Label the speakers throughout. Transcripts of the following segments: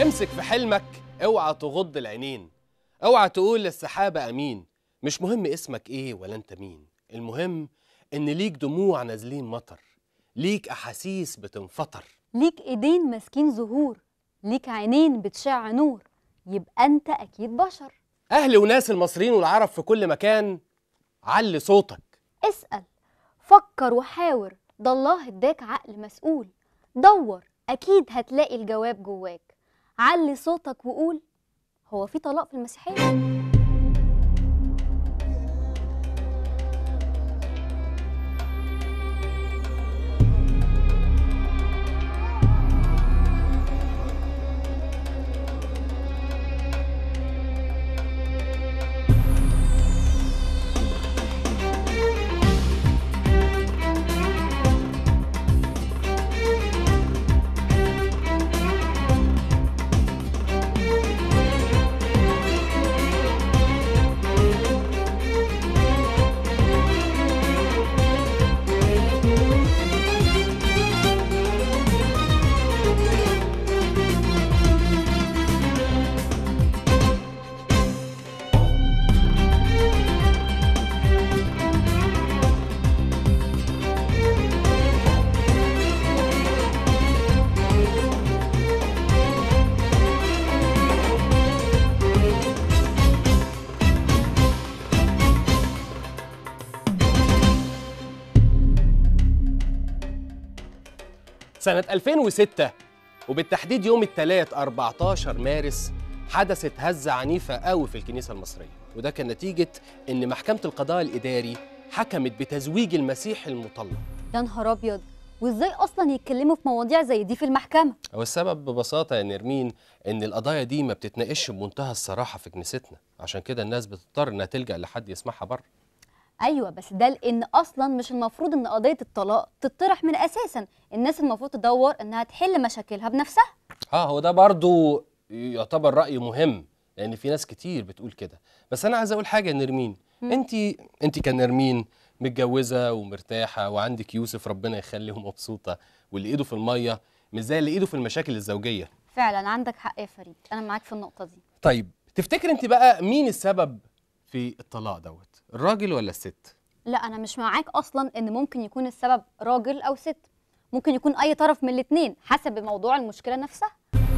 Speaker 1: امسك في حلمك اوعى تغض العينين اوعى تقول للسحابة امين مش مهم اسمك ايه ولا انت مين المهم ان ليك دموع نازلين مطر ليك احاسيس بتنفطر
Speaker 2: ليك ايدين ماسكين زهور ليك عينين بتشع نور يبقى انت اكيد بشر
Speaker 1: اهل وناس المصريين والعرب في كل مكان علي صوتك
Speaker 2: اسأل فكر وحاور ده الله اداك عقل مسؤول دور اكيد هتلاقي الجواب جواك علي صوتك وقول هو في طلاق في المسيحية
Speaker 1: سنة 2006 وبالتحديد يوم الثلاث 14 مارس حدثت هزة عنيفة قوي في الكنيسة المصرية وده كان نتيجة إن محكمة القضاء الإداري حكمت بتزويج المسيح المطلق
Speaker 2: يا نهار ابيض وازاي اصلا يتكلموا في مواضيع زي دي في المحكمة
Speaker 1: هو السبب ببساطة يا نرمين إن القضايا دي ما بتتناقش بمنتهى الصراحة في كنيستنا عشان كده الناس بتضطر إنها تلجأ لحد يسمعها بره
Speaker 2: ايوه بس ده لان اصلا مش المفروض ان قضيه الطلاق تطرح من اساسا الناس المفروض تدور انها تحل مشاكلها بنفسها
Speaker 1: اه هو ده برضو يعتبر رأي مهم لأن في ناس كتير بتقول كده بس أنا عايز أقول حاجة يا نرمين أنت أنت كنرمين متجوزة ومرتاحة وعندك يوسف ربنا يخليه مبسوطة واللي إيده في المية مش زي اللي إيده في المشاكل الزوجية
Speaker 2: فعلا عندك حق يا فريد انا معاك في النقطه دي
Speaker 1: طيب تفتكر أنت بقى مين السبب في الطلاق دوت الراجل ولا الست؟
Speaker 2: لا انا مش معاك اصلا ان ممكن يكون السبب راجل او ست ممكن يكون اي طرف من الاتنين حسب موضوع المشكله نفسها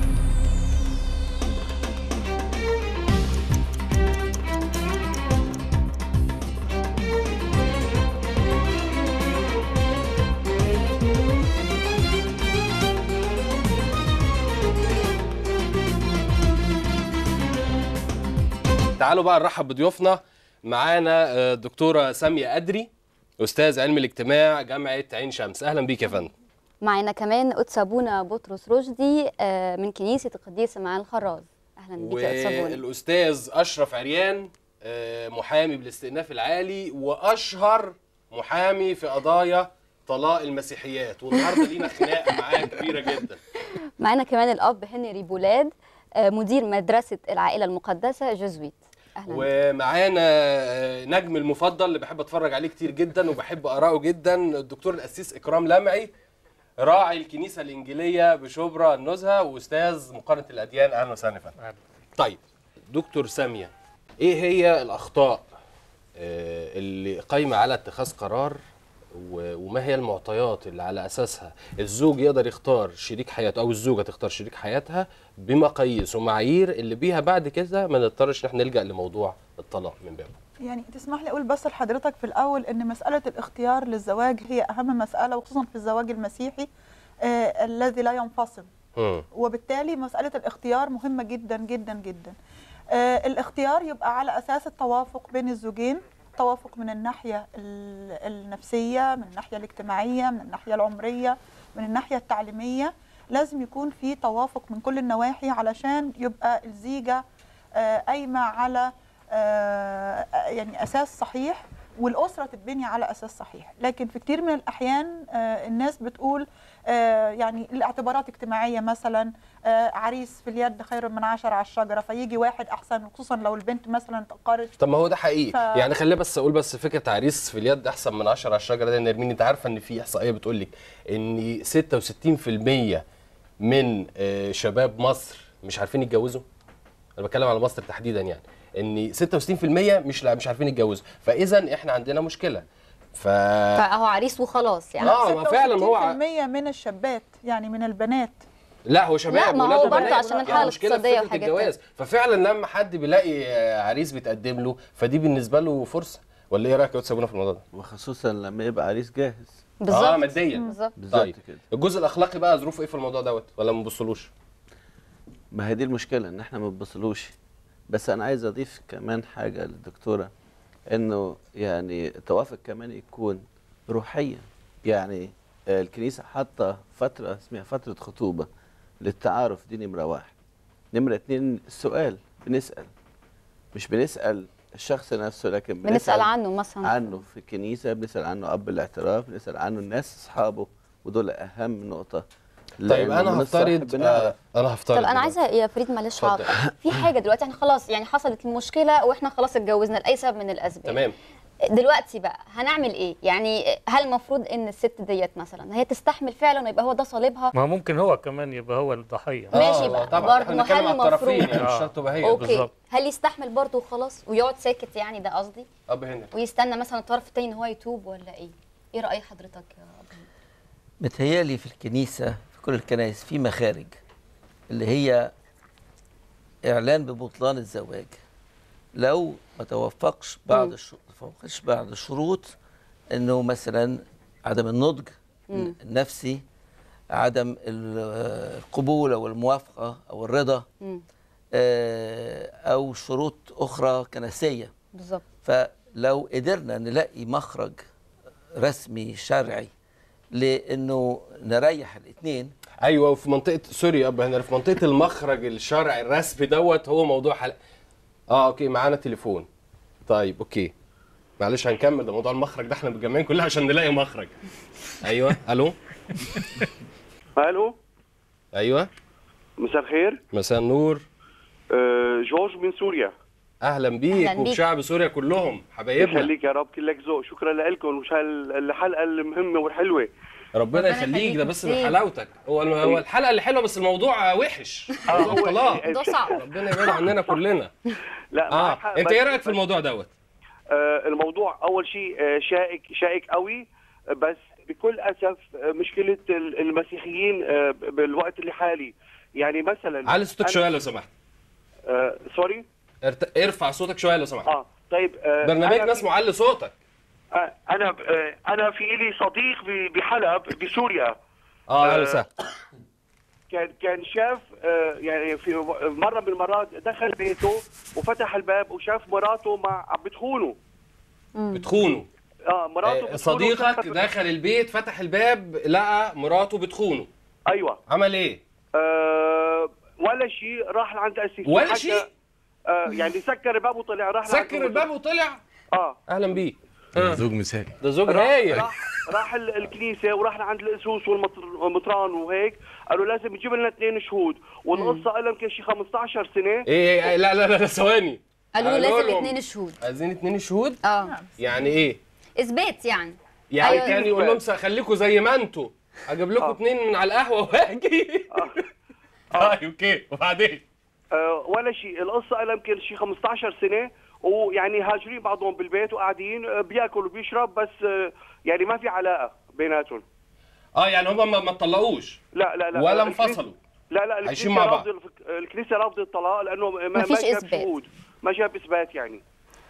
Speaker 1: تعالوا بقى نرحب بضيوفنا معانا آه، الدكتورة سامية أدري أستاذ علم الاجتماع جامعة عين شمس أهلا بيك يا فندم
Speaker 2: معانا كمان قدس ابونا بطرس رشدي آه، من كنيسه القديس سمعان الخراز اهلا بيك يا قدس ابونا
Speaker 1: والأستاذ أشرف عريان آه، محامي بالاستئناف العالي وأشهر محامي في قضايا طلاق المسيحيات والنهارده لينا خناقة معاه كبيرة جدا
Speaker 2: معانا كمان الاب هنري بولاد آه، مدير مدرسه العائله المقدسه جزويت اهلا بيك.
Speaker 1: ومعانا آه، نجم المفضل اللي بحب اتفرج عليه كتير جدا وبحب اقراه جدا الدكتور القسيس اكرام لمعي راعي الكنيسه الانجيليه بشبرا النزهه واستاذ مقارنه الاديان اهلا وسهلا يا فندم. طيب دكتور ساميه ايه هي الاخطاء آه، اللي قايمه على اتخاذ قرار و- وما هي المعطيات اللي على اساسها الزوج يقدر يختار شريك حياته او الزوجه تختار شريك حياتها بمقاييس ومعايير اللي بيها بعد كده ما نضطرش ان احنا نلجا لموضوع الطلاق من بابه
Speaker 3: يعني تسمح لي اقول بس لحضرتك في الاول ان مساله الاختيار للزواج هي اهم مساله وخصوصا في الزواج المسيحي آه الذي لا ينفصل
Speaker 1: مم.
Speaker 3: وبالتالي مساله الاختيار مهمه جدا جدا جدا آه الاختيار يبقى على اساس التوافق بين الزوجين توافق من الناحيه ال- النفسيه من الناحيه الاجتماعيه من الناحيه العمريه من الناحيه التعليميه لازم يكون في توافق من كل النواحي علشان يبقى الزيجه آه، قايمه على آه، يعني اساس صحيح والاسره تتبني على اساس صحيح لكن في كتير من الاحيان آه، الناس بتقول آه، يعني الاعتبارات اجتماعيه مثلا آه، عريس في اليد خير من عشر على الشجره فيجي واحد احسن خصوصا لو البنت مثلا تقارب
Speaker 1: طب ما هو ده حقيقي
Speaker 3: ف-
Speaker 1: يعني خلينا بس اقول بس فكره عريس في اليد احسن من 10 على الشجره ده نرمين انت عارفه ان في احصائيه بتقول لك ان 66% من آه، شباب مصر مش عارفين يتجوزوا انا بتكلم على مصر تحديدا يعني ان 66% مش لا مش عارفين يتجوزوا فاذا احنا عندنا مشكله ف
Speaker 2: فاهو عريس وخلاص يعني
Speaker 1: اه ما فعلا هو ع-
Speaker 3: 66% من الشابات يعني من البنات
Speaker 1: لا هو شباب
Speaker 2: لا، ما هو
Speaker 1: ولاد
Speaker 2: برضه
Speaker 1: وبنات.
Speaker 2: عشان
Speaker 1: يعني
Speaker 2: الحالة
Speaker 1: المشكلة في
Speaker 2: الاقتصادية
Speaker 1: فكرة
Speaker 2: وحاجات
Speaker 1: الجواز ففعلا لما حد بيلاقي آه، عريس بيتقدم له فدي بالنسبه له فرصه ولا ايه رايك يا أستاذ سابونا في الموضوع ده؟
Speaker 4: وخصوصا لما يبقى عريس جاهز
Speaker 2: بالظبط
Speaker 1: اه ماديا
Speaker 2: بالظبط
Speaker 4: بالظبط
Speaker 1: طيب.
Speaker 4: كده
Speaker 1: الجزء الاخلاقي بقى ظروفه ايه في الموضوع دوت ولا ما بنبصلوش؟
Speaker 4: ما هي دي المشكله ان احنا ما بنبصلوش بس انا عايز اضيف كمان حاجه للدكتوره انه يعني التوافق كمان يكون روحيا يعني آه، الكنيسه حاطه فتره اسمها فتره خطوبه للتعارف دي نمره واحد نمره اتنين السؤال بنسال مش بنسال الشخص نفسه لكن
Speaker 2: بنسال عنه مثلا
Speaker 4: عنه في الكنيسه بنسال عنه اب الاعتراف بنسال عنه الناس اصحابه ودول اهم نقطه
Speaker 1: طيب
Speaker 4: لأنه
Speaker 1: انا
Speaker 4: من الصاحب
Speaker 1: هفترض
Speaker 4: بنعرف.
Speaker 1: آه انا هفترض
Speaker 2: طب انا
Speaker 1: دلوقتي.
Speaker 2: عايزه يا فريد معلش
Speaker 1: اتفضل.
Speaker 2: هقطع في حاجه دلوقتي احنا خلاص يعني حصلت المشكله واحنا خلاص اتجوزنا لاي سبب من الاسباب
Speaker 1: تمام
Speaker 2: دلوقتي بقى هنعمل ايه يعني هل المفروض ان الست ديت مثلا هي تستحمل فعلا ويبقى هو ده صليبها
Speaker 5: ما هو ممكن هو كمان يبقى هو الضحيه
Speaker 2: ماشي
Speaker 1: آه،
Speaker 2: بقى.
Speaker 1: طبعا
Speaker 2: برضه
Speaker 1: احنا بنتكلم
Speaker 2: هل
Speaker 1: على الطرفين
Speaker 2: المفروض-
Speaker 1: يعني مش
Speaker 5: آه.
Speaker 1: شرط تبقى هي
Speaker 2: اوكي
Speaker 5: بالظبط.
Speaker 2: هل يستحمل برضه وخلاص ويقعد ساكت يعني ده قصدي
Speaker 1: اب هنا
Speaker 2: ويستنى مثلا الطرف التاني ان هو يتوب ولا ايه ايه راي حضرتك يا ابو
Speaker 6: متهيألي في الكنيسة في كل الكنائس في مخارج اللي هي إعلان ببطلان الزواج لو ما توفقش بعض الشروط توفقش بعض الشروط إنه مثلا عدم النضج
Speaker 2: مم.
Speaker 6: النفسي عدم ال- القبول أو الموافقة أو الرضا
Speaker 2: مم.
Speaker 6: آه، أو شروط أخرى كنسية
Speaker 2: بالظبط
Speaker 6: فلو قدرنا نلاقي مخرج رسمي شرعي لانه نريح الاثنين
Speaker 1: ايوه وفي منطقه سوري يا ابا هنا في منطقه المخرج الشرعي الرسمي دوت هو موضوع حلقه اه اوكي معانا تليفون طيب اوكي معلش هنكمل ده موضوع المخرج ده احنا متجمعين كلها عشان نلاقي مخرج ايوه الو
Speaker 7: الو
Speaker 1: ايوه
Speaker 7: مساء الخير
Speaker 1: مساء النور
Speaker 7: آه، جورج من سوريا
Speaker 1: اهلا بيك
Speaker 2: أهلاً بيك.
Speaker 1: وبشعب سوريا كلهم حبايبنا
Speaker 7: يخليك يا رب كلك ذوق شكرا لكم وش هالحلقه المهمه والحلوه
Speaker 1: ربنا
Speaker 2: ربنا
Speaker 1: يخليك
Speaker 2: يخليك
Speaker 1: ده بس من
Speaker 2: ميرسي.
Speaker 1: حلاوتك هو هو الحلقه اللي حلوه بس الموضوع وحش موضوع
Speaker 7: هو-
Speaker 1: الطلاق
Speaker 2: ده صعب
Speaker 1: ربنا يبعد عننا كلنا
Speaker 7: لا
Speaker 1: اه
Speaker 7: معك حق،
Speaker 1: انت
Speaker 7: بس-
Speaker 1: ايه رايك في
Speaker 7: بس-
Speaker 1: الموضوع دوت
Speaker 7: آه، الموضوع اول شيء آه، شائك شائك قوي آه، بس بكل اسف آه، مشكله ال- المسيحيين آه، بالوقت اللي حالي يعني مثلا
Speaker 1: علي صوتك
Speaker 7: أنا-
Speaker 1: شويه لو سمحت
Speaker 7: آه، سوري
Speaker 1: ارت... ارفع صوتك شويه لو سمحت
Speaker 7: اه طيب آه،
Speaker 1: برنامجنا
Speaker 7: أنا
Speaker 1: اسمه علي صوتك
Speaker 7: آه، انا آه، انا في لي صديق ب- بحلب بسوريا
Speaker 1: اه اهلا
Speaker 7: آه،
Speaker 1: وسهلا
Speaker 7: كان كان شاف آه، يعني في مره من المرات دخل بيته وفتح الباب وشاف مراته مع عم بتخونه
Speaker 1: بتخونه
Speaker 7: اه مراته
Speaker 1: آه،
Speaker 7: بتخونه
Speaker 1: صديقك
Speaker 7: وشافت-
Speaker 1: دخل البيت فتح الباب لقى مراته بتخونه
Speaker 7: ايوه
Speaker 1: عمل ايه
Speaker 7: آه ولا شيء راح لعند اسيس
Speaker 1: ولا
Speaker 7: وحكى-
Speaker 1: شيء؟
Speaker 7: آه يعني سكر الباب وطلع راح لعند
Speaker 1: سكر الباب وطلع
Speaker 7: اه
Speaker 1: اهلا بيه
Speaker 8: زوج مثالي
Speaker 1: ده زوج
Speaker 7: راح
Speaker 1: هايل
Speaker 7: راح, راح ال- الكنيسه وراح لعند الاسوس والمطران وهيك قالوا لازم يجيب لنا اثنين شهود والقصه لها يمكن شي 15 سنه
Speaker 1: ايه إيه، لا لا لا ثواني
Speaker 2: قالوا له
Speaker 1: قالوا
Speaker 2: لازم
Speaker 1: لهم.
Speaker 2: اتنين شهود
Speaker 1: عايزين اتنين شهود
Speaker 2: اه
Speaker 1: يعني ايه
Speaker 2: اثبات يعني
Speaker 1: يعني
Speaker 2: أيوة.
Speaker 1: كان يقول لهم خليكم زي ما انتوا اجيب لكم
Speaker 7: آه.
Speaker 1: اتنين من على القهوه واجي طيب اوكي وبعدين
Speaker 7: آه ولا شيء القصه لها يمكن شي 15 سنه ويعني هاجرين بعضهم بالبيت وقاعدين آه، بياكل وبيشرب بس آه، يعني ما في علاقه بيناتهم
Speaker 1: اه يعني هم ما ما اتطلقوش
Speaker 7: لا لا لا
Speaker 1: ولا
Speaker 7: الكنيسة-
Speaker 1: انفصلوا
Speaker 7: لا لا
Speaker 1: عايشين
Speaker 7: الكنيسه
Speaker 1: مع بعض.
Speaker 7: رافضه الكنيسه رافضه الطلاق لانه ما, ما
Speaker 2: مفيش
Speaker 7: جاب
Speaker 2: إثبات.
Speaker 7: شهود ما جاب اثبات يعني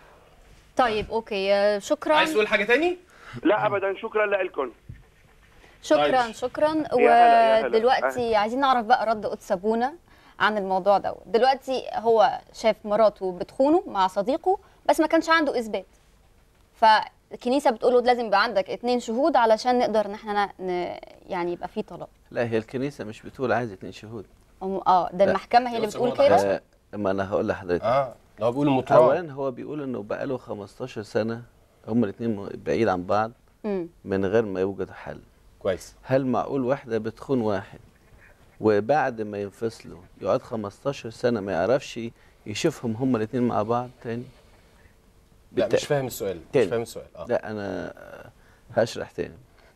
Speaker 2: طيب اوكي آه، شكرا
Speaker 1: عايز تقول حاجه تاني
Speaker 7: لا ابدا شكرا لكم
Speaker 2: شكرا
Speaker 1: طيب.
Speaker 2: شكرا
Speaker 7: هلا، يا هلا.
Speaker 2: ودلوقتي عايزين نعرف بقى رد قدس ابونا عن الموضوع دوت دلوقتي هو شاف مراته بتخونه مع صديقه بس ما كانش عنده اثبات فالكنيسه بتقول له لازم يبقى عندك اتنين شهود علشان نقدر ان احنا ن... يعني يبقى في طلاق
Speaker 4: لا هي الكنيسه مش بتقول عايز اتنين شهود
Speaker 2: أم- اه ده
Speaker 4: لا.
Speaker 2: المحكمه هي اللي
Speaker 1: بس
Speaker 2: بتقول
Speaker 1: هو
Speaker 2: كده
Speaker 1: ده
Speaker 4: آه ما انا هقول لحضرتك
Speaker 1: اه لو بيقول المطران
Speaker 4: اولا هو بيقول انه بقاله 15 سنه هما الاثنين بعيد عن بعض
Speaker 2: امم
Speaker 4: من غير ما يوجد حل
Speaker 1: كويس
Speaker 4: هل معقول واحده بتخون واحد وبعد ما ينفصلوا يقعد 15 سنه ما يعرفش يشوفهم هما الاثنين مع بعض تاني
Speaker 1: لا
Speaker 4: بالت-
Speaker 1: مش فاهم السؤال مش
Speaker 4: تاني.
Speaker 1: فاهم السؤال اه
Speaker 4: لا انا هشرح تاني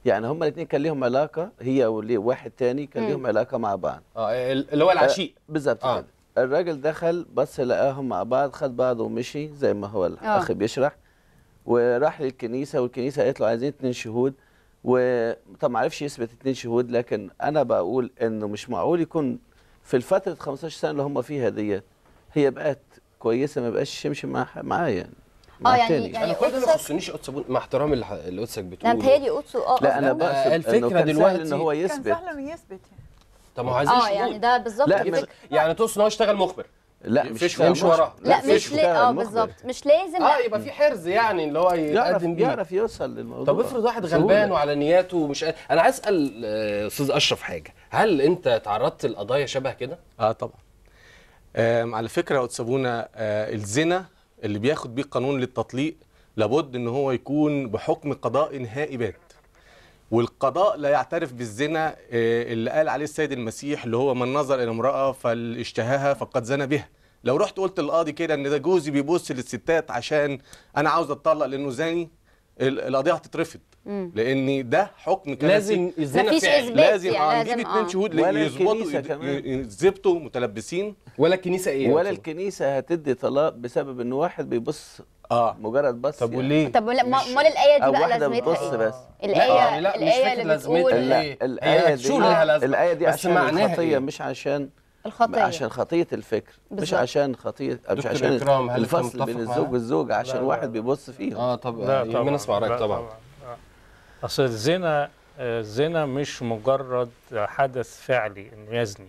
Speaker 4: يعني هما الاثنين كان ليهم علاقه هي وواحد تاني كان
Speaker 2: مم.
Speaker 4: ليهم علاقه مع بعض
Speaker 1: اه اللي هو العشيق
Speaker 4: بالظبط
Speaker 1: آه.
Speaker 4: كده الراجل دخل بص لقاهم مع بعض خد بعضه ومشي زي ما هو الاخ بيشرح وراح للكنيسه والكنيسه قالت له عايزين اتنين شهود وطبعا ما عرفش يثبت اتنين شهود لكن انا بقول انه مش معقول يكون في الفتره 15 سنه اللي هم فيها ديت هي بقت كويسه ما بقاش يمشي مع مع يعني مع
Speaker 2: آه، يعني-
Speaker 4: التاني.
Speaker 2: يعني
Speaker 1: انا كل ده ما
Speaker 2: قدسك-
Speaker 1: يخصنيش قدس ابونا مع احترامي اللي ح- اللي قدسك بتقوله
Speaker 2: انا متهيألي قدسه اه
Speaker 4: لا انا
Speaker 2: أصلاً.
Speaker 4: بقصد إنه
Speaker 1: الفكرة
Speaker 4: كان سهل
Speaker 1: دلوقتي
Speaker 4: ان هو
Speaker 3: كان
Speaker 4: يثبت
Speaker 3: سهل انه يثبت يعني.
Speaker 1: طب ما هو عايزين
Speaker 2: اه
Speaker 1: شهود.
Speaker 2: يعني ده بالظبط
Speaker 4: لا،
Speaker 2: دي
Speaker 4: مش-
Speaker 2: فكرة.
Speaker 1: يعني تقصد ان هو يشتغل مخبر
Speaker 4: لا
Speaker 1: مفيش
Speaker 4: مش
Speaker 1: يمشي وراه.
Speaker 2: لا
Speaker 1: مفيش
Speaker 2: مش ليه اه بالظبط مش لازم
Speaker 1: اه يبقى في حرز يعني اللي هو
Speaker 4: يعرف
Speaker 1: يقدم بيه
Speaker 4: يعرف يوصل للموضوع
Speaker 1: طب افرض واحد
Speaker 4: بسهولة.
Speaker 1: غلبان وعلى نياته ومش قا- انا عايز اسال آه، استاذ اشرف حاجه هل انت تعرضت لقضايا شبه كده
Speaker 8: اه طبعا آم على فكره يا استاذ ابونا آه الزنا اللي بياخد بيه قانون للتطليق لابد ان هو يكون بحكم قضاء نهائي بات والقضاء لا يعترف بالزنا آه، اللي قال عليه السيد المسيح اللي هو من نظر الى امراه فاشتهاها فقد زنى بها لو رحت قلت للقاضي كده ان ده جوزي بيبص للستات عشان انا عاوز اتطلق لانه زاني ال- القضيه هتترفض
Speaker 2: مم.
Speaker 8: لان ده حكم كنسي
Speaker 1: لازم الزنا
Speaker 2: مفيش
Speaker 1: فعل
Speaker 2: إثبات.
Speaker 8: لازم
Speaker 2: يعني
Speaker 8: اه
Speaker 2: لازم
Speaker 8: نجيب
Speaker 2: آه.
Speaker 8: اتنين شهود
Speaker 4: ولا
Speaker 8: يظبطوا
Speaker 4: الكنيسة
Speaker 8: يد-
Speaker 4: كمان.
Speaker 8: يثبتوا متلبسين
Speaker 1: ولا الكنيسه ايه يا
Speaker 4: ولا
Speaker 1: أستاذ؟
Speaker 4: الكنيسه هتدي طلاق بسبب ان واحد بيبص
Speaker 8: اه
Speaker 4: مجرد بس
Speaker 1: طب
Speaker 4: يعني.
Speaker 1: وليه
Speaker 2: طب لا، ما-
Speaker 1: مش-
Speaker 2: امال الايه دي
Speaker 4: او
Speaker 2: بقى
Speaker 4: واحده
Speaker 2: لازمتها
Speaker 4: بتبص
Speaker 2: ايه
Speaker 4: بس
Speaker 2: الايه
Speaker 1: لا، لا، مش
Speaker 2: الايه
Speaker 1: فكرة
Speaker 2: اللي
Speaker 1: لازمتها.
Speaker 2: بتقول
Speaker 1: لا.
Speaker 4: لا
Speaker 1: إيه؟
Speaker 4: الايه
Speaker 1: هي
Speaker 4: دي
Speaker 1: شو لها لازمة؟
Speaker 4: الايه دي
Speaker 1: بس
Speaker 4: عشان
Speaker 1: معناها
Speaker 4: الخطيه
Speaker 1: إيه؟
Speaker 4: مش عشان
Speaker 2: الخطيه
Speaker 4: عشان خطيه الفكر مش
Speaker 2: بالظبط.
Speaker 4: عشان خطيه مش
Speaker 1: دكتور
Speaker 4: عشان
Speaker 1: إكرام، هل أنت
Speaker 4: الفصل
Speaker 1: متفق
Speaker 4: بين
Speaker 1: معاه؟
Speaker 4: الزوج والزوجه عشان
Speaker 5: لا، لا،
Speaker 4: واحد
Speaker 5: لا.
Speaker 4: بيبص فيهم
Speaker 1: اه طب
Speaker 5: لا
Speaker 1: يهمنا نسمع رايك
Speaker 5: لا
Speaker 1: طبعا
Speaker 5: آه. اصل الزنا آه، الزنا مش مجرد حدث فعلي انه يزني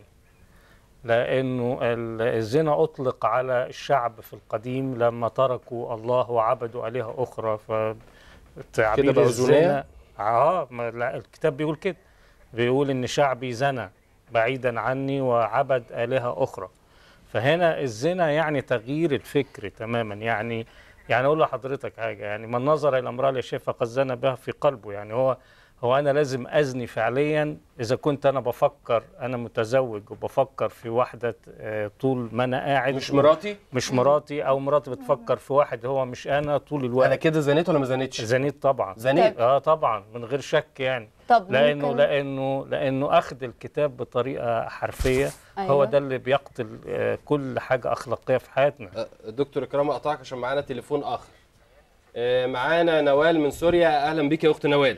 Speaker 5: لانه ال- الزنا اطلق على الشعب في القديم لما تركوا الله وعبدوا الهه اخرى
Speaker 1: كده
Speaker 5: فتعبير
Speaker 1: بقوا
Speaker 5: الزنا
Speaker 1: زناة؟
Speaker 5: اه ما لا الكتاب بيقول كده بيقول ان شعبي زنى بعيدا عني وعبد الهه اخرى فهنا الزنا يعني تغيير الفكر تماما يعني يعني اقول لحضرتك حاجه يعني من نظر الى امراه لشيء فقد زنى بها في قلبه يعني هو هو انا لازم ازني فعليا اذا كنت انا بفكر انا متزوج وبفكر في واحده آه، طول ما انا قاعد
Speaker 1: مش مراتي
Speaker 5: مش مراتي او مراتي بتفكر في واحد هو مش انا طول الوقت
Speaker 1: انا كده زنيت ولا ما زنيتش
Speaker 5: زنيت طبعا
Speaker 1: زنيت
Speaker 5: اه طبعا من غير شك يعني
Speaker 2: طب
Speaker 5: لانه
Speaker 2: ممكن-
Speaker 5: لانه لانه اخذ الكتاب بطريقه حرفيه
Speaker 2: أيوة.
Speaker 5: هو ده اللي بيقتل آه، كل حاجه اخلاقيه في حياتنا
Speaker 1: آه، دكتور اكرام اقطعك عشان معانا تليفون اخر آه، معانا نوال من سوريا اهلا بيك يا اخت نوال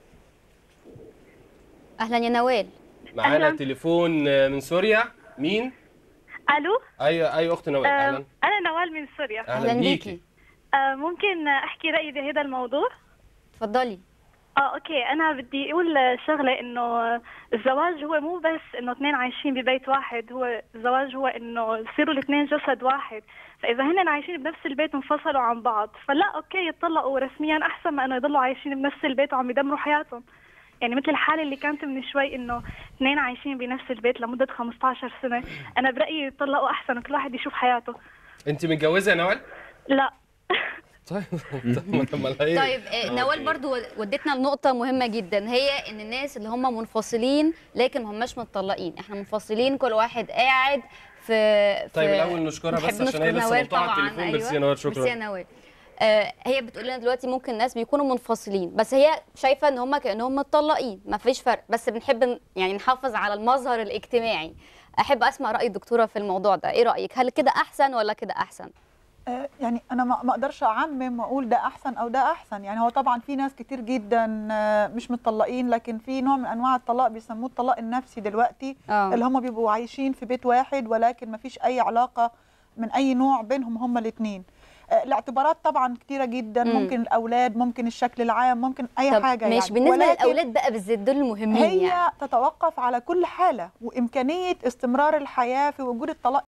Speaker 2: اهلا يا نوال
Speaker 1: معانا
Speaker 9: أهلاً.
Speaker 1: تليفون آه، من سوريا مين
Speaker 9: الو
Speaker 1: ايوه ايوه اخت نوال اهلا
Speaker 9: آه، انا نوال من سوريا
Speaker 1: اهلا بيكي
Speaker 9: آه، ممكن احكي رايي بهذا الموضوع
Speaker 2: اتفضلي
Speaker 9: اه اوكي انا بدي اقول شغله انه الزواج هو مو بس انه اثنين عايشين ببيت واحد هو الزواج هو انه يصيروا الاثنين جسد واحد فاذا هن عايشين بنفس البيت وانفصلوا عن بعض فلا اوكي يتطلقوا رسميا احسن ما انه يضلوا عايشين بنفس البيت وعم يدمروا حياتهم يعني مثل الحالة اللي كانت من شوي انه اثنين عايشين بنفس البيت لمدة 15 سنة انا برأيي يتطلقوا احسن وكل واحد يشوف حياته
Speaker 1: انت متجوزه يا نوال
Speaker 9: لا
Speaker 1: طيب طب ما ايه
Speaker 2: طيب آه، نوال برضو ودتنا لنقطة مهمة جدا هي ان الناس اللي هم منفصلين لكن ما هماش متطلقين احنا منفصلين كل واحد قاعد في, في
Speaker 1: طيب الاول نشكرها
Speaker 2: نحب
Speaker 1: بس عشان هي
Speaker 2: نشكر
Speaker 1: لسه
Speaker 2: نوال
Speaker 1: مقطعه
Speaker 2: طبعاً،
Speaker 1: التليفون
Speaker 2: أيوة.
Speaker 1: ميرسي يا نوال
Speaker 2: ميرسي يا
Speaker 1: شكرا
Speaker 2: نوال آه هي بتقول لنا دلوقتي ممكن الناس بيكونوا منفصلين بس هي شايفه ان هم كانهم متطلقين ما فيش فرق بس بنحب ن- يعني نحافظ على المظهر الاجتماعي احب اسمع راي الدكتوره في الموضوع ده ايه رايك هل كده احسن ولا كده احسن
Speaker 3: آه، يعني انا ما ما اقدرش اعمم واقول ده احسن او ده احسن يعني هو طبعا في ناس كتير جدا آه، مش متطلقين لكن في نوع من انواع الطلاق بيسموه الطلاق النفسي دلوقتي
Speaker 2: اه
Speaker 3: اللي هم بيبقوا عايشين في بيت واحد ولكن ما فيش اي علاقه من اي نوع بينهم هم الاثنين الاعتبارات طبعا كتيره جدا
Speaker 2: مم.
Speaker 3: ممكن الاولاد ممكن الشكل العام ممكن اي
Speaker 2: طب
Speaker 3: حاجه
Speaker 2: ماشي
Speaker 3: يعني
Speaker 2: بالنسبه
Speaker 3: ولكن
Speaker 2: للاولاد بقى بالذات دول المهمين
Speaker 3: هي
Speaker 2: يعني
Speaker 3: تتوقف على كل حاله وامكانيه استمرار الحياه في وجود الطلاق